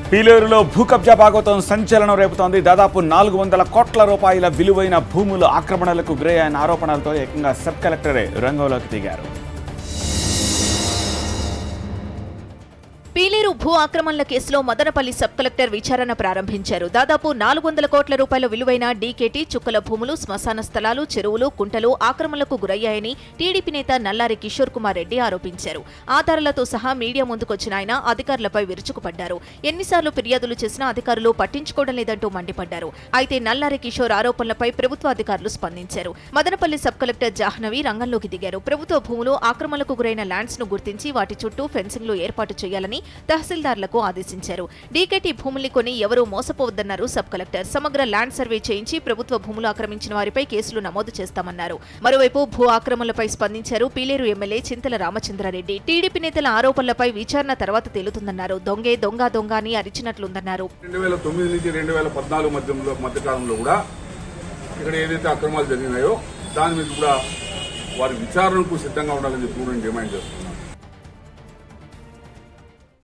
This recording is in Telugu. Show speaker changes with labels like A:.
A: పీలేరులో భూ కబ్జా భాగవతం సంచలనం రేపుతోంది దాదాపు నాలుగు వందల కోట్ల రూపాయల విలువైన భూములు ఆక్రమణలకు గురయ్యాయన్న ఆరోపణలతో ఏకంగా సబ్ కలెక్టరే రంగంలోకి దిగారు
B: పీలేరు భూ ఆక్రమణల కేసులో మదనపల్లి సబ్ కలెక్టర్ విచారణ ప్రారంభించారు దాదాపు నాలుగు వందల కోట్ల రూపాయల విలువైన డీకేటీ చుక్కల భూములు శ్మశాన స్థలాలు చెరువులు కుంటలు ఆక్రమణలకు గురయ్యాయని టీడీపీ నేత నల్లారి కిషోర్ కుమార్ రెడ్డి ఆరోపించారు ఆధారాలతో సహా మీడియా ముందుకొచ్చిన ఆయన అధికారులపై విరుచుకుపడ్డారు ఎన్నిసార్లు ఫిర్యాదులు చేసినా అధికారులు పట్టించుకోవడం లేదంటూ మండిపడ్డారు అయితే నల్లారి కిషోర్ ఆరోపణలపై ప్రభుత్వ అధికారులు స్పందించారు మదనపల్లి సబ్ కలెక్టర్ జాహ్నవి రంగంలోకి దిగారు ప్రభుత్వ భూములు ఆక్రమణలకు గురైన ల్యాండ్స్ ను గుర్తించి వాటి చుట్టూ ఫెన్సింగ్లు ఏర్పాటు చేయాలని తహసీల్దార్లకు ఆదేశించారు డీకేటీ భూముల్ని కొని ఎవరూ మోసపోవద్దన్నారు సబ్ కలెక్టర్ సమగ్ర ల్యాండ్ సర్వే చేయించి ప్రభుత్వ భూములు ఆక్రమించిన వారిపై కేసులు నమోదు చేస్తామన్నారు మరోవైపు భూ ఆక్రమణలపై స్పందించారు పీలేరు ఎమ్మెల్యే చింతల రామచంద్రారెడ్డి టీడీపీ నేతల ఆరోపణలపై విచారణ తర్వాత తేలుతుందన్నారు దొంగే దొంగ దొంగ అని అరిచినట్లుందన్నారు
C: రెండు వేల తొమ్మిది నుంచి రెండు వేల పద్నాలుగు మధ్యంలో మధ్యకాలంలో కూడా ఇక్కడ ఏదైతే అక్రమాలు జరిగినాయో దాని మీద కూడా వారి విచారణకు సిద్ధంగా ఉండాలని చెప్పి కూడా నేను డిమాండ్ చేస్తున్నాను